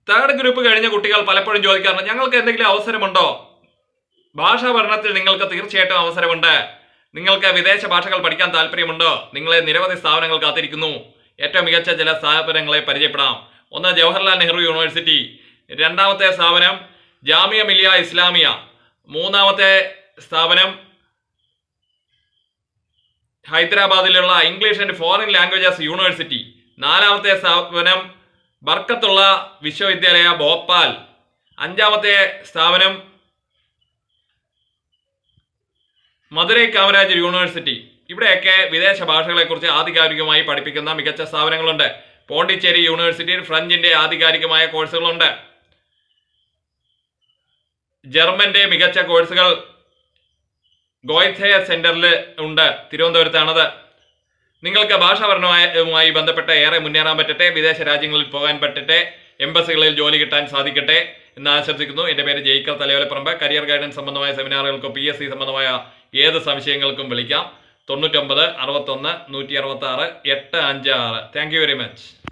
third group കഴിഞ്ഞ കുട്ടികൾ പലപ്പോഴും ചോദിക്കാറുണ്ട് ഞങ്ങൾക്ക് എന്തെങ്കിലും അവസരമുണ്ടോ ഭാഷാ പഠനത്തിൽ നിങ്ങൾക്ക് തീർച്ചയായിട്ടും അവസരമുണ്ട് നിങ്ങൾക്ക് വിദേശ ഭാഷകൾ പഠിക്കാൻ താല്പര്യമുണ്ടോ നിങ്ങളെ നിരവധി സ്ഥാപനങ്ങൾ കാത്തിരിക്കുന്നു ഏറ്റവും മികച്ച ചില സ്ഥാപനങ്ങളെ പരിചയപ്പെടാം ഒന്ന് ജവഹർലാൽ നെഹ്റു യൂണിവേഴ്സിറ്റി രണ്ടാമത്തെ സ്ഥാപനം ജാമിയ മിലിയ ഇസ്ലാമിയ മൂന്നാമത്തെ സ്ഥാപനം ഹൈദരാബാദിലുള്ള English and foreign languages university നാലാമത്തെ സ്ഥാപനം ബർക്കത്തുള്ള വിശ്വവിദ്യാലയ ഭോപ്പാൽ അഞ്ചാമത്തെ സ്ഥാപനം മധുരൈ കാമരാജ് യൂണിവേഴ്സിറ്റി ഇവിടെയൊക്കെ വിദേശ ഭാഷകളെക്കുറിച്ച് ആധികാരികമായി പഠിപ്പിക്കുന്ന മികച്ച സ്ഥാപനങ്ങളുണ്ട് പോണ്ടിച്ചേരി യൂണിവേഴ്സിറ്റിയിൽ ഫ്രഞ്ചിന്റെ ആധികാരികമായ കോഴ്സുകളുണ്ട് ജർമ്മന്റെ മികച്ച കോഴ്സുകൾ ഗോയ്ഥെ സെന്ററിൽ ഉണ്ട് തിരുവനന്തപുരത്താണത് നിങ്ങൾക്ക് ഭാഷാപരമായി ബന്ധപ്പെട്ട ഏറെ മുന്നേറാൻ പറ്റട്ടെ വിദേശ രാജ്യങ്ങളിൽ പോകാൻ പറ്റട്ടെ എംബസികളിൽ ജോലി കിട്ടാൻ സാധിക്കട്ടെ എന്ന് ആശംസിക്കുന്നു എൻ്റെ പേര് ജയിക്കൽ തലയോലപ്പറമ്പ് കരിയർ ഗൈഡൻസ് സംബന്ധമായ സെമിനാറുകൾക്കും പി എസ് സി സംബന്ധമായ ഏത് സംശയങ്ങൾക്കും വിളിക്കാം തൊണ്ണൂറ്റൊമ്പത് അറുപത്തൊന്ന് നൂറ്റി അറുപത്തി ആറ് എട്ട് അഞ്ച് ആറ് താങ്ക് യു വെരി മച്ച്